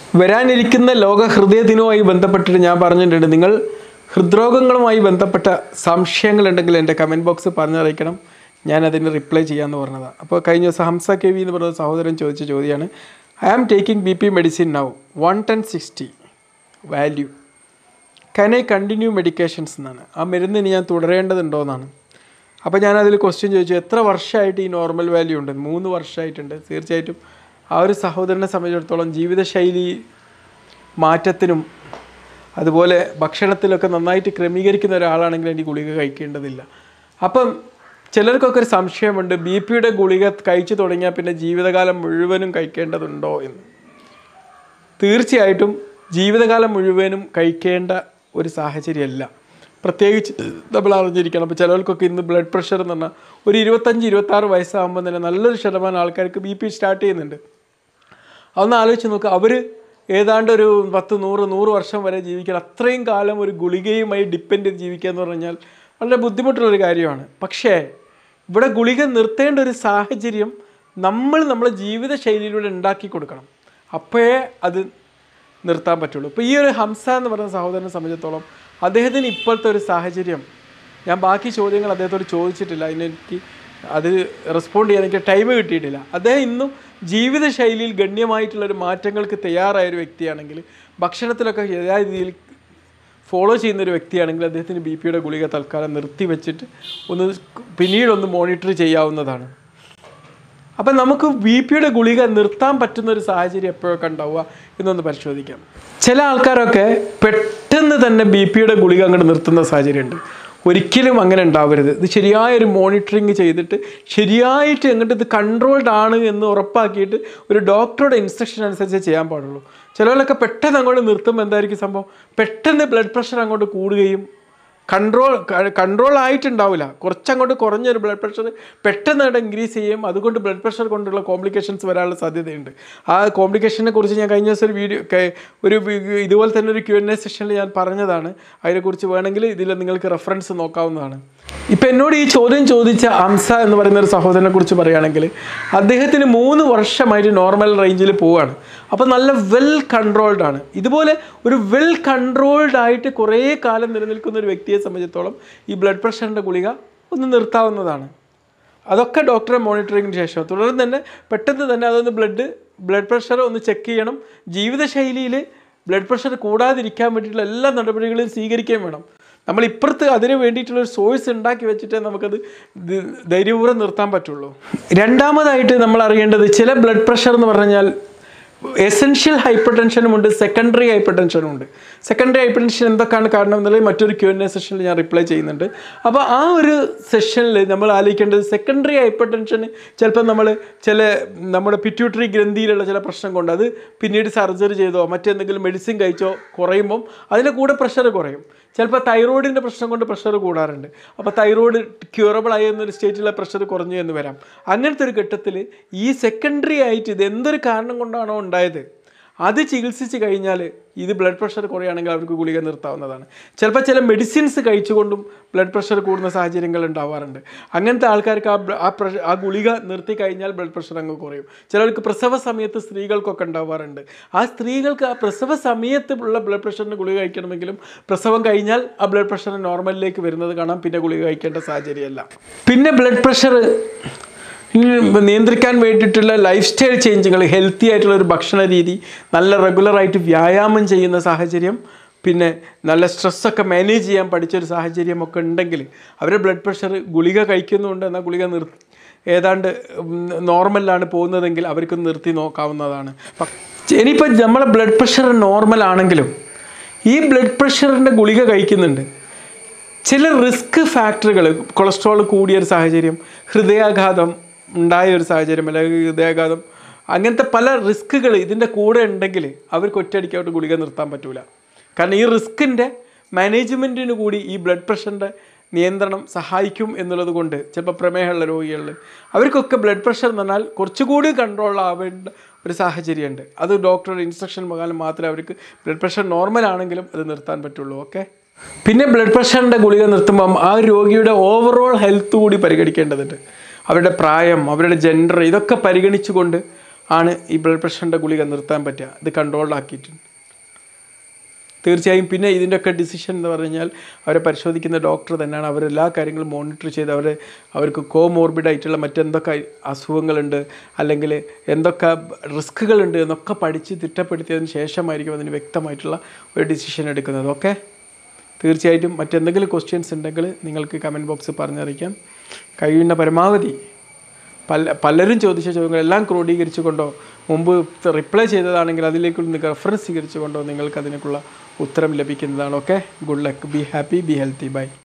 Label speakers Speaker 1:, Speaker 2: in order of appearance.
Speaker 1: വരാനിരിക്കുന്ന ലോക ഹൃദയ ദിനവുമായി ബന്ധപ്പെട്ടിട്ട് ഞാൻ പറഞ്ഞിട്ടുണ്ട് നിങ്ങൾ ഹൃദ്രോഗങ്ങളുമായി ബന്ധപ്പെട്ട സംശയങ്ങളുണ്ടെങ്കിൽ എൻ്റെ കമൻറ്റ് ബോക്സ് പറഞ്ഞറിയിക്കണം ഞാൻ അതിന് റിപ്ലൈ ചെയ്യാമെന്ന് പറഞ്ഞതാണ് അപ്പോൾ കഴിഞ്ഞ ദിവസം ഹംസ കെ വി എന്ന് പറഞ്ഞ സഹോദരൻ ചോദിച്ച ചോദ്യമാണ് I am taking B P medicine now one ten sixty value can I continue medications എന്നാണ് ആ മരുന്നിന് ഞാൻ തുടരേണ്ടതുണ്ടോ എന്നാണ് അപ്പോൾ ഞാൻ അതിൽ ക്വസ്റ്റ്യൻ ചോദിച്ചു എത്ര വർഷമായിട്ട് ഈ നോർമൽ വാല്യൂ ഉണ്ട് മൂന്ന് വർഷമായിട്ടുണ്ട് തീർച്ചയായിട്ടും ആ ഒരു സഹോദരനെ സംബന്ധിച്ചിടത്തോളം ജീവിതശൈലി മാറ്റത്തിനും അതുപോലെ ഭക്ഷണത്തിലൊക്കെ നന്നായിട്ട് ക്രമീകരിക്കുന്ന ഒരാളാണെങ്കിൽ എനിക്ക് ഗുളിക കഴിക്കേണ്ടതില്ല അപ്പം ചിലർക്കൊക്കെ ഒരു സംശയമുണ്ട് ബി പിയുടെ ഗുളിക കഴിച്ചു തുടങ്ങിയാൽ പിന്നെ ജീവിതകാലം മുഴുവനും കഴിക്കേണ്ടതുണ്ടോ എന്ന് തീർച്ചയായിട്ടും ജീവിതകാലം മുഴുവനും കഴിക്കേണ്ട ഒരു സാഹചര്യമല്ല പ്രത്യേകിച്ച് നമ്മൾ അറിഞ്ഞിരിക്കണം അപ്പോൾ ചിലർക്കൊക്കെ ഇന്ന് ബ്ലഡ് പ്രഷർ എന്ന് പറഞ്ഞാൽ ഒരു ഇരുപത്തഞ്ച് ഇരുപത്താറ് വയസ്സാകുമ്പോൾ തന്നെ നല്ലൊരു ശതമാനം ആൾക്കാർക്ക് ബി പി സ്റ്റാർട്ട് ചെയ്യുന്നുണ്ട് അതൊന്ന് ആലോചിച്ച് നോക്കുക അവർ ഏതാണ്ട് ഒരു പത്ത് നൂറ് നൂറ് വർഷം വരെ ജീവിക്കണം അത്രയും കാലം ഒരു ഗുളികയുമായി ഡിപ്പെൻഡ് ചെയ്ത് ജീവിക്കുക എന്ന് പറഞ്ഞാൽ വളരെ ബുദ്ധിമുട്ടുള്ളൊരു കാര്യമാണ് പക്ഷേ ഇവിടെ ഗുളിക നിർത്തേണ്ട ഒരു സാഹചര്യം നമ്മൾ നമ്മളെ ജീവിതശൈലിയിലൂടെ ഉണ്ടാക്കി കൊടുക്കണം അപ്പോഴേ അത് നിർത്താൻ പറ്റുള്ളൂ ഇപ്പോൾ ഈ ഒരു ഹംസ എന്ന് പറയുന്ന സഹോദരനെ സംബന്ധിച്ചിടത്തോളം അദ്ദേഹത്തിന് ഇപ്പോഴത്തെ ഒരു സാഹചര്യം ഞാൻ ബാക്കി ചോദ്യങ്ങൾ അദ്ദേഹത്തോട് ചോദിച്ചിട്ടില്ല അതിനെനിക്ക് അത് റെസ്പോണ്ട് ചെയ്യാൻ എനിക്ക് ടൈം കിട്ടിയിട്ടില്ല അദ്ദേഹം ഇന്നും ജീവിതശൈലിയിൽ ഗണ്യമായിട്ടുള്ളൊരു മാറ്റങ്ങൾക്ക് തയ്യാറായ ഒരു വ്യക്തിയാണെങ്കിൽ ഭക്ഷണത്തിലൊക്കെ ശരിയായ രീതിയിൽ ഫോളോ ചെയ്യുന്ന ഒരു വ്യക്തിയാണെങ്കിൽ അദ്ദേഹത്തിന് ബി പിയുടെ ഗുളിക തൽക്കാലം നിർത്തി വെച്ചിട്ട് ഒന്ന് പിന്നീടൊന്ന് മോണിറ്റർ ചെയ്യാവുന്നതാണ് അപ്പം നമുക്ക് ബി പിയുടെ ഗുളിക നിർത്താൻ പറ്റുന്ന ഒരു സാഹചര്യം എപ്പോഴൊക്കെ ഉണ്ടാവുക എന്നൊന്ന് പരിശോധിക്കാം ചില ആൾക്കാരൊക്കെ പെട്ടെന്ന് തന്നെ ബി പിയുടെ ഗുളിക അങ്ങോട്ട് നിർത്തുന്ന സാഹചര്യമുണ്ട് ഒരിക്കലും അങ്ങനെ ഉണ്ടാവരുത് ഇത് ശരിയായൊരു മോണിറ്ററിങ് ചെയ്തിട്ട് ശരിയായിട്ട് എങ്ങോട്ട് ഇത് കൺട്രോൾഡ് ആണ് എന്ന് ഉറപ്പാക്കിയിട്ട് ഒരു ഡോക്ടറുടെ ഇൻസ്ട്രക്ഷൻ അനുസരിച്ച് ചെയ്യാൻ പാടുള്ളൂ ചിലവരൊക്കെ പെട്ടെന്ന് അങ്ങോട്ട് നിർത്തുമ്പോൾ എന്തായിരിക്കും സംഭവം പെട്ടെന്ന് ബ്ലഡ് പ്രഷർ അങ്ങോട്ട് കൂടുകയും കൺട്രോൾ കൺട്രോൾ ആയിട്ടുണ്ടാവില്ല കുറച്ചങ്ങോട്ട് കുറഞ്ഞൊരു ബ്ലഡ് പ്രഷർ പെട്ടെന്ന് അവിടെ ഇൻക്രീസ് ചെയ്യും അതുകൊണ്ട് ബ്ലഡ് പ്രഷർ കൊണ്ടുള്ള കോംപ്ലിക്കേഷൻസ് വരാനുള്ള സാധ്യതയുണ്ട് ആ കോംപ്ലിക്കേഷനെ കുറിച്ച് ഞാൻ കഴിഞ്ഞ ദിവസം ഒരു വീഡിയോ ഒരു വി- ഇതുപോലെ തന്നെ ഒരു ക്യു എൻ എ സെഷനിൽ ഞാൻ പറഞ്ഞതാണ് അതിനെക്കുറിച്ച് വേണമെങ്കിൽ ഇതിൽ നിങ്ങൾക്ക് റെഫറൻസ് നോക്കാവുന്നതാണ് ഇപ്പം എന്നോട് ഈ ചോദ്യം ചോദിച്ച അംസ എന്ന് പറയുന്ന ഒരു സഹോദരനെ കുറിച്ച് പറയുകയാണെങ്കിൽ അദ്ദേഹത്തിന് മൂന്ന് വർഷമായിട്ട് നോർമൽ റേഞ്ചിൽ പോവുകയാണ് അപ്പോൾ നല്ല വെൽ കൺട്രോൾഡ് ആണ് ഇതുപോലെ ഒരു വെൽ കൺട്രോൾഡ് ആയിട്ട് കുറേ കാലം നിലനിൽക്കുന്ന ഒരു വ്യക്തിയെ സംബന്ധിച്ചിടത്തോളം ഈ ബ്ലഡ് പ്രഷറിൻ്റെ ഗുളിക ഒന്ന് നിർത്താവുന്നതാണ് അതൊക്കെ ഡോക്ടറെ മോണിറ്ററിങ്ങിന് ശേഷം തുടർന്ന് തന്നെ പെട്ടെന്ന് തന്നെ അതൊന്ന് ബ്ലഡ് ബ്ലഡ് പ്രഷർ ഒന്ന് ചെക്ക് ചെയ്യണം ജീവിതശൈലിയിൽ ബ്ലഡ് പ്രഷർ കൂടാതിരിക്കാൻ വേണ്ടിയിട്ടുള്ള എല്ലാ നടപടികളും സ്വീകരിക്കുകയും വേണം നമ്മൾ ഇപ്പുറത്ത് അതിന് വേണ്ടിയിട്ടുള്ള ഒരു സോഴ്സ് ഉണ്ടാക്കി വെച്ചിട്ടേ നമുക്കത് ദ- ധൈര്യപൂർവ്വം നിർത്താൻ പറ്റുള്ളൂ രണ്ടാമതായിട്ട് നമ്മൾ അറിയേണ്ടത് ചില ബ്ലഡ് പ്രഷർ എന്ന് പറഞ്ഞാൽ എസെൻഷ്യൽ ഹൈപ്പർ ടെൻഷനും ഉണ്ട് സെക്കൻഡറി ഹൈപ്പർ ടെൻഷനും ഉണ്ട് സെക്കൻഡറി ഹൈപ്പർ ടെൻഷൻ എന്തൊക്കെയാണ് കാരണം എന്നുള്ളത് മറ്റൊരു ക്യു എൻ എ സെഷനിൽ ഞാൻ റിപ്ലൈ ചെയ്യുന്നുണ്ട് അപ്പോൾ ആ ഒരു സെഷനിൽ നമ്മൾ ആലോചിക്കേണ്ടത് സെക്കൻഡറി ഹൈപ്പർ ടെൻഷൻ ചിലപ്പോൾ നമ്മൾ ചില നമ്മുടെ പിറ്റ്യൂട്ടറി ഗ്രന്ഥിയിലുള്ള ചില പ്രശ്നം കൊണ്ട് അത് പിന്നീട് സർജറി ചെയ്തോ മറ്റെന്തെങ്കിലും മെഡിസിൻ കഴിച്ചോ കുറയുമ്പം അതിൻ്റെ കൂടെ പ്രഷർ കുറയും ചിലപ്പോൾ തൈറോയിഡിൻ്റെ പ്രശ്നം കൊണ്ട് പ്രഷർ കൂടാറുണ്ട് അപ്പോൾ തൈറോയിഡ് ക്യൂറബിൾ ആയി എന്നൊരു സ്റ്റേറ്റിലെ പ്രഷർ കുറഞ്ഞു എന്ന് വരാം അങ്ങനത്തെ ഒരു ഘട്ടത്തിൽ ഈ സെക്കൻഡറി ആയിട്ട് ഇത് എന്തൊരു കാരണം കൊണ്ടാണോ ഉണ്ടായത് അത് ചികിത്സിച്ച് കഴിഞ്ഞാൽ ഇത് ബ്ലഡ് പ്രഷർ കുറയുകയാണെങ്കിൽ അവർക്ക് ഗുളിക നിർത്താവുന്നതാണ് ചിലപ്പോൾ ചില മെഡിസിൻസ് കഴിച്ചുകൊണ്ടും ബ്ലഡ് പ്രഷർ കൂടുന്ന സാഹചര്യങ്ങൾ ഉണ്ടാവാറുണ്ട് അങ്ങനത്തെ ആൾക്കാർക്ക് ആ ബ്ല- ആ പ്രഷ ആ ഗുളിക നിർത്തി കഴിഞ്ഞാൽ ബ്ലഡ് പ്രഷർ അങ്ങ് കുറയും ചിലർക്ക് പ്രസവ സമയത്ത് സ്ത്രീകൾക്കൊക്കെ ഉണ്ടാവാറുണ്ട് ആ സ്ത്രീകൾക്ക് ആ പ്രസവ സമയത്ത് ഉള്ള ബ്ലഡ് പ്രഷറിന് ഗുളിക കഴിക്കണമെങ്കിലും പ്രസവം കഴിഞ്ഞാൽ ആ ബ്ലഡ് പ്രഷർ നോർമലിലേക്ക് വരുന്നത് കാണാം പിന്നെ ഗുളിക കഴിക്കേണ്ട സാഹചര്യമല്ല പിന്നെ ബ്ലഡ് പ്രഷർ നിയന്ത്രിക്കാൻ വേണ്ടിയിട്ടുള്ള ലൈഫ് സ്റ്റൈൽ ചേഞ്ചുകൾ ഹെൽത്തി ആയിട്ടുള്ള ഒരു ഭക്ഷണ രീതി നല്ല റെഗുലറായിട്ട് വ്യായാമം ചെയ്യുന്ന സാഹചര്യം പിന്നെ നല്ല സ്ട്രെസ്സൊക്കെ മാനേജ് ചെയ്യാൻ പഠിച്ചൊരു സാഹചര്യമൊക്കെ ഉണ്ടെങ്കിൽ അവരുടെ ബ്ലഡ് പ്രഷർ ഗുളിക കഴിക്കുന്നുണ്ട് എന്നാൽ ഗുളിക നിർ ഏതാണ്ട് നോർമലിലാണ് പോകുന്നതെങ്കിൽ അവർക്ക് നിർത്തി നോക്കാവുന്നതാണ് പ- ഇനിയിപ്പോൾ നമ്മളെ ബ്ലഡ് പ്രഷർ നോർമൽ ആണെങ്കിലും ഈ ബ്ലഡ് പ്രഷറിൻ്റെ ഗുളിക കഴിക്കുന്നുണ്ട് ചില റിസ്ക് ഫാക്ടറുകൾ കൊളസ്ട്രോൾ കൂടിയ ഒരു സാഹചര്യം ഹൃദയാഘാതം ഉണ്ടായ ഒരു സാഹചര്യം അല്ലെങ്കിൽ ഹൃദയാഘാതം അങ്ങനത്തെ പല റിസ്ക്കുകൾ ഇതിൻ്റെ കൂടെ ഉണ്ടെങ്കിൽ അവർക്ക് ഒറ്റയടിക്കോട്ട് ഗുളിക നിർത്താൻ പറ്റൂല കാരണം ഈ റിസ്കിൻ്റെ മാനേജ്മെൻറ്റിന് കൂടി ഈ ബ്ലഡ് പ്രഷറിൻ്റെ നിയന്ത്രണം സഹായിക്കും എന്നുള്ളത് കൊണ്ട് ചിലപ്പോൾ പ്രമേഹമുള്ള രോഗികളിൽ അവർക്കൊക്കെ ബ്ലഡ് പ്രഷർ എന്ന് പറഞ്ഞാൽ കുറച്ചുകൂടി കൺട്രോൾ ആവേണ്ട ഒരു സാഹചര്യമുണ്ട് അത് ഡോക്ടറുടെ ഇൻസ്ട്രക്ഷൻ മുഖാലും മാത്രമേ അവർക്ക് ബ്ലഡ് പ്രഷർ നോർമൽ ആണെങ്കിലും അത് നിർത്താൻ പറ്റുള്ളൂ ഓക്കെ പിന്നെ ബ്ലഡ് പ്രഷറിൻ്റെ ഗുളിക നിർത്തുമ്പം ആ രോഗിയുടെ ഓവറോൾ ഹെൽത്ത് കൂടി പരിഗണിക്കേണ്ടതുണ്ട് അവരുടെ പ്രായം അവരുടെ ജെൻഡർ ഇതൊക്കെ പരിഗണിച്ചുകൊണ്ട് ആണ് ഈ ബ്ലഡ് പ്രഷറിൻ്റെ ഗുളിക നിർത്താൻ പറ്റുക ഇത് കൺട്രോൾഡാക്കിയിട്ടുണ്ട് തീർച്ചയായും പിന്നെ ഇതിൻ്റെയൊക്കെ ഡിസിഷൻ എന്ന് പറഞ്ഞു കഴിഞ്ഞാൽ അവരെ പരിശോധിക്കുന്ന ഡോക്ടർ തന്നെയാണ് അവരെല്ലാ കാര്യങ്ങളും മോണിറ്റർ ചെയ്ത് അവരെ അവർക്ക് കോമോർബിഡ് ആയിട്ടുള്ള മറ്റെന്തൊക്കെ അസുഖങ്ങളുണ്ട് അല്ലെങ്കിൽ എന്തൊക്കെ റിസ്കുകളുണ്ട് എന്നൊക്കെ പഠിച്ച് തിട്ടപ്പെടുത്തിയതിന് ശേഷമായിരിക്കും അതിന് വ്യക്തമായിട്ടുള്ള ഒരു ഡിസിഷൻ എടുക്കുന്നത് ഓക്കെ തീർച്ചയായിട്ടും മറ്റെന്തെങ്കിലും ക്വസ്റ്റ്യൻസ് ഉണ്ടെങ്കിൽ നിങ്ങൾക്ക് കമൻറ്റ് ബോക്സ് പറഞ്ഞറിയിക്കാം കഴിയുന്ന പരമാവധി പല പലരും ചോദിച്ച ചോദ്യങ്ങളെല്ലാം ക്രോഡീകരിച്ചുകൊണ്ടോ മുമ്പ് റിപ്ലൈ ചെയ്തതാണെങ്കിൽ അതിലേക്കുള്ള റെഫറൻസ് സ്വീകരിച്ചുകൊണ്ടോ നിങ്ങൾക്ക് അതിനേക്കുള്ള ഉത്തരം ലഭിക്കുന്നതാണ് okay good luck be happy be healthy by